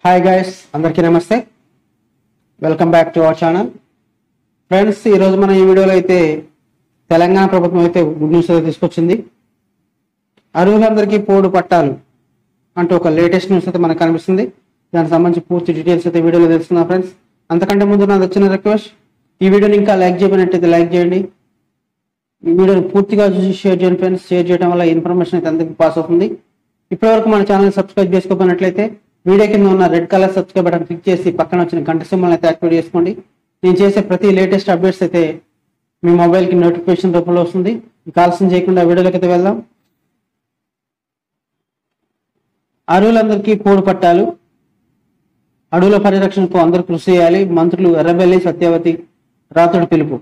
hi guys అందరికీ నమస్తే welcome back to our channel friends ఈరోజు మనం ఈ వీడియోలో అయితే తెలంగాణ ప్రభుత్వం అయితే గుడ్ న్యూస్ అయితే తీసుకొచ్చింది అర్హులందరికీ పోడు పట్టాలు అంటూ ఒక లేటెస్ట్ న్యూస్ అయితే మనకు కనిపిస్తుంది దానికి సంబంధించి పూర్తి డీటెయిల్స్ అయితే వీడియోలో తెలుసుకుందాం ఫ్రెండ్స్ అంతకంటే ముందు నాకు వచ్చిన రిక్వెస్ట్ ఈ వీడియోని ఇంకా లైక్ చేయబడినట్టయితే లైక్ చేయండి ఈ వీడియోని పూర్తిగా చూసి షేర్ చేయండి ఫ్రెండ్స్ షేర్ చేయడం వల్ల ఇన్ఫర్మేషన్ అయితే అందరికీ పాస్ అవుతుంది ఇప్పటివరకు మన ఛానల్ సబ్స్క్రైబ్ చేసుకోకపోయినట్లయితే వీడియో కింద ఉన్న red colour subscribe button click చేసి పక్కన వచ్చిన గంట సింబల్ అయితే యాక్టివేట్ చేసుకోండి నేను చేసే ప్రతి లేటెస్ట్ అప్డేట్స్ అయితే మీ మొబైల్కి నోటిఫికేషన్ రూపంలో వస్తుంది మీకు ఆలస్యం చేయకుండా వీడియోలోకి అయితే వెళ్దాం అడవులందరికీ పోడు పట్టాలు అడవుల పరిరక్షణకు అందరూ కృషి చేయాలి మంత్రులు ఎర్రబెల్లి సత్యవతి రాతుడు పిలుపు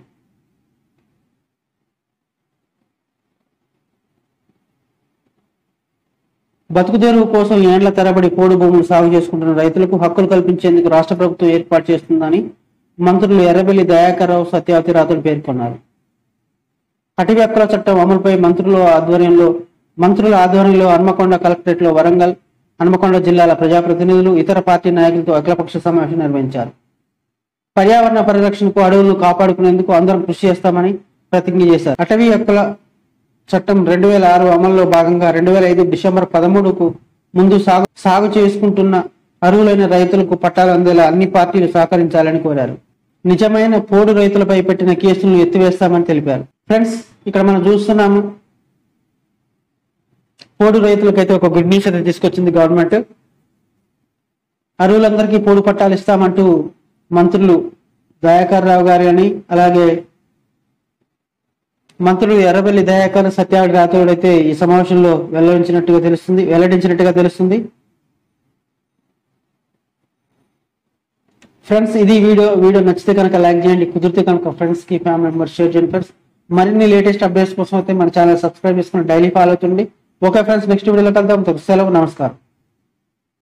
బతుకు తెరువు కోసం ఏండ్ల తరబడి పోడు భూములు సాగు చేసుకుంటున్న రైతులకు హక్కులు కల్పించేందుకు రాష్ట్ర ప్రభుత్వం ఏర్పాటు చేస్తుందని మంత్రులు ఎర్రబెల్లి దయాకర్రావు సత్యవతి రాతుడు పేర్కొన్నారు అటవీ హక్కుల చట్టం అమలుపై మంత్రుల ఆధ్వర్యంలో మంత్రుల ఆధ్వర్యంలో హన్మకొండ కలెక్టరేట్ లో వరంగల్ హన్మకొండ జిల్లాల ప్రజాప్రతినిధులు ఇతర పార్టీ నాయకులతో అఖిలపక్ష సమావేశం నిర్వహించారు పర్యావరణ పరిరక్షణకు అడవులను కాపాడుకునేందుకు అందరం కృషి చేస్తామని ప్రతిజ్ఞ చేశారు అటవీ హక్కుల చట్టం రెండు వేల ఆరు అమల్లో భాగంగా రెండు వేల ఐదు డిసెంబర్ పదమూడుకు ముందు సాగు సాగు చేసుకుంటున్న అర్హులైన రైతులకు పట్టాలు అందేలా అన్ని పార్టీలు సహకరించాలని కోరారు నిజమైన పోడు రైతులపై పెట్టిన కేసులను ఎత్తివేస్తామని తెలిపారు ఫ్రెండ్స్ ఇక్కడ మనం చూస్తున్నాము పోడు రైతులకైతే ఒక గుడ్ న్యూస్ అయితే తీసుకొచ్చింది గవర్నమెంట్ అర్హులందరికీ పోడు పట్టాలు ఇస్తామంటూ మంత్రులు దయాకర్ రావు గారు అని అలాగే మంత్రులు ఎర్రబెల్లి దయాకర్ సత్యాగ్రహ రాథోడ్ అయితే ఈ సమావేశంలో వెల్లడించినట్టుగా తెలుస్తుంది వెల్లడించినట్టుగా తెలుస్తుంది ఫ్రెండ్స్ ఇది వీడియో వీడియో నచ్చితే కనుక లైక్ చేయండి కుదిరితే కనుక ఫ్రెండ్స్ కి ఫ్యామిలీ మెంబర్స్ షేర్ చేయండి ఫ్రెండ్స్ మరిన్ని లేటెస్ట్ అప్డేట్స్ కోసం అయితే మన ఛానల్ సబ్స్క్రైబ్ చేసుకుని డైలీ ఫాలో అవుతుంది ఓకే ఫ్రెండ్స్ నెక్స్ట్ వీడియోలో కలుద్దాం సెలవు నమస్కారం